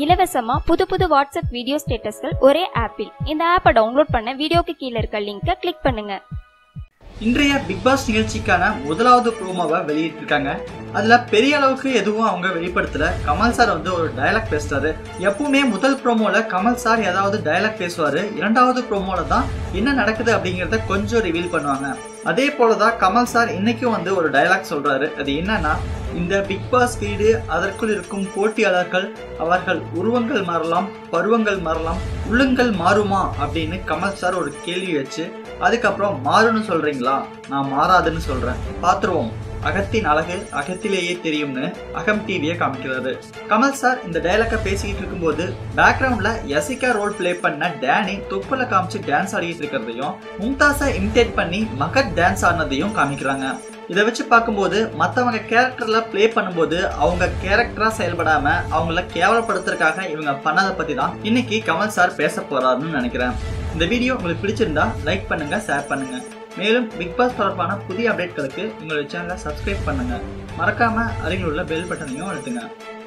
இலவசமா புது புது வாட்ஸ்அப் வீடியோ ஸ்டேட்டஸ்கள் ஒரே ஆப்பில் இந்த ஆப்பை டவுன்லோட் பண்ண வீடியோக்கு கீழே இருக்க லிங்கை கிளிக் பண்ணுங்க இன்றைய பிக் பாஸ் நிகழ்ச்சிக்கான முதலாவது ப்ரோமோவை வெளியிட்டிருக்காங்க அதுல பெரிய அளவுக்கு எதுவும் அவங்க வெளிப்படுத்தல கமல் சார் வந்து ஒரு டயலாக் பேசுறாரு எப்பவுமே முதல் ப்ரோமோல கமல் சார் ஏதாவது டயலாக் பேசுவாரு இரண்டாவது ப்ரோமோல தான் என்ன நடக்குது அப்படிங்கறத கொஞ்சம் ரிவீல் பண்ணுவாங்க அதே போலதான் கமல் சார் இன்னைக்கும் வந்து ஒரு டயலாக் சொல்றாரு அது என்னன்னா இந்த பிக் பாஸ் வீடு அதற்குள் இருக்கும் போட்டியாளர்கள் அவர்கள் உருவங்கள் மாறலாம் பருவங்கள் மாறலாம் உள்ளுங்கள் மாறுமா அப்படின்னு கமல் சார் ஒரு கேள்வி வச்சு அதுக்கப்புறம் மாறுன்னு சொல்றீங்களா நான் மாறாதுன்னு சொல்றேன் பாத்துருவோம் அகத்தின் அழகு அகத்திலேயே தெரியும்னு அகம் டிவியை காமிக்கிறாரு கமல் சார் இந்த டைலாக்க பேசிக்கிட்டு இருக்கும்போது பேக்ரவுண்ட்ல யசிகா ரோல் ப்ளே பண்ண டேனி தொப்புல காமிச்சு டான்ஸ் ஆடிட்டு இருக்கிறதையும் மும்தாஸை இமிடேட் பண்ணி மகத் டான்ஸ் ஆடினதையும் காமிக்கிறாங்க இதை வச்சு பார்க்கும்போது மற்றவங்க கேரக்டர்ல ப்ளே பண்ணும்போது அவங்க கேரக்டரா செயல்படாம அவங்கள கேவலப்படுத்துறதுக்காக இவங்க பண்ணதை பத்தி தான் இன்னைக்கு கமல் சார் பேச போறாருன்னு நினைக்கிறேன் இந்த வீடியோ உங்களுக்கு பிடிச்சிருந்தா லைக் பண்ணுங்க ஷேர் பண்ணுங்க மேலும் பிக் பாஸ் தொடர்பான புதிய அப்டேட்களுக்கு எங்களுடைய சேனலை சப்ஸ்கிரைப் பண்ணுங்க மறக்காம அருகில் உள்ள பெல் பட்டனையும் அழுத்துங்க